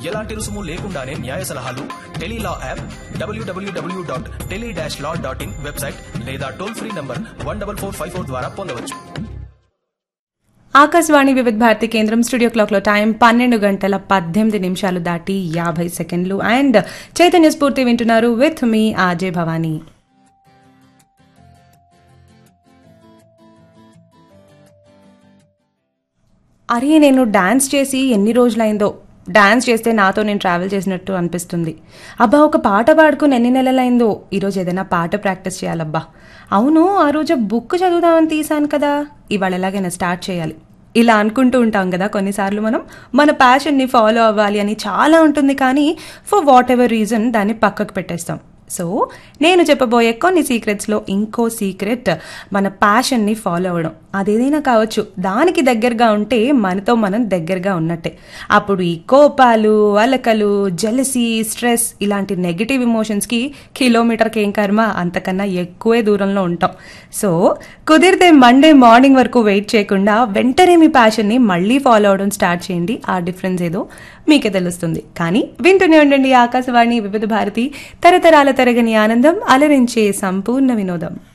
ఎలాంటి రుసుము లేకుండానే న్యాయ సలహాలు Tele Law app W W W dot tele dash law dot in website లేదా toll free number one double four five four ద్వారా పొందవచ్చు ఆకాశవాణి వివిధ భారతి కేంద్రం స్టూడియో క్లాక్లో టైం పన్నెండు గంటల పద్దెనిమిది నిమిషాలు దాటి యాభై సెకండ్లు అండ్ చైతన్య స్ఫూర్తి వింటున్నారు విత్ మీ ఆజే భవానీ అరే నేను డాన్స్ చేసి ఎన్ని రోజులైందో డాన్స్ చేస్తే నాతో నేను ట్రావెల్ చేసినట్టు అనిపిస్తుంది అబ్బా ఒక పాట పాడుకుని ఎన్ని నెలలైందో ఈరోజు ఏదైనా పాట ప్రాక్టీస్ చేయాలబ్బా అవును ఆ రోజు బుక్ చదువుదామని తీసాను కదా ఇవాళ ఎలాగైనా స్టార్ట్ చేయాలి ఇలా అనుకుంటూ ఉంటాం కదా కొన్నిసార్లు మనం మన ప్యాషన్ని ఫాలో అవ్వాలి అని చాలా ఉంటుంది కానీ ఫర్ వాట్ ఎవర్ రీజన్ దాన్ని పక్కకు పెట్టేస్తాం సో నేను చెప్పబోయే కొన్ని సీక్రెట్స్లో ఇంకో సీక్రెట్ మన ప్యాషన్ని ఫాలో అవ్వడం అదేదైనా కావచ్చు దానికి దగ్గరగా ఉంటే మనతో మనం దగ్గరగా ఉన్నట్టే అప్పుడు ఈ కోపాలు అలకలు జెలసీ స్ట్రెస్ ఇలాంటి నెగిటివ్ ఇమోషన్స్కి కిలోమీటర్కి ఏం కర్మ అంతకన్నా ఎక్కువే దూరంలో ఉంటాం సో కుదిరితే మండే మార్నింగ్ వరకు వెయిట్ చేయకుండా వెంటనే మీ ప్యాషన్ని మళ్ళీ ఫాలో అవడం స్టార్ట్ చేయండి ఆ డిఫరెన్స్ ఏదో మీకే తెలుస్తుంది కానీ వింటూనే ఉండండి ఆకాశవాణి వివిధ భారతి తరతరాల తరగని ఆనందం అలరించే సంపూర్ణ వినోదం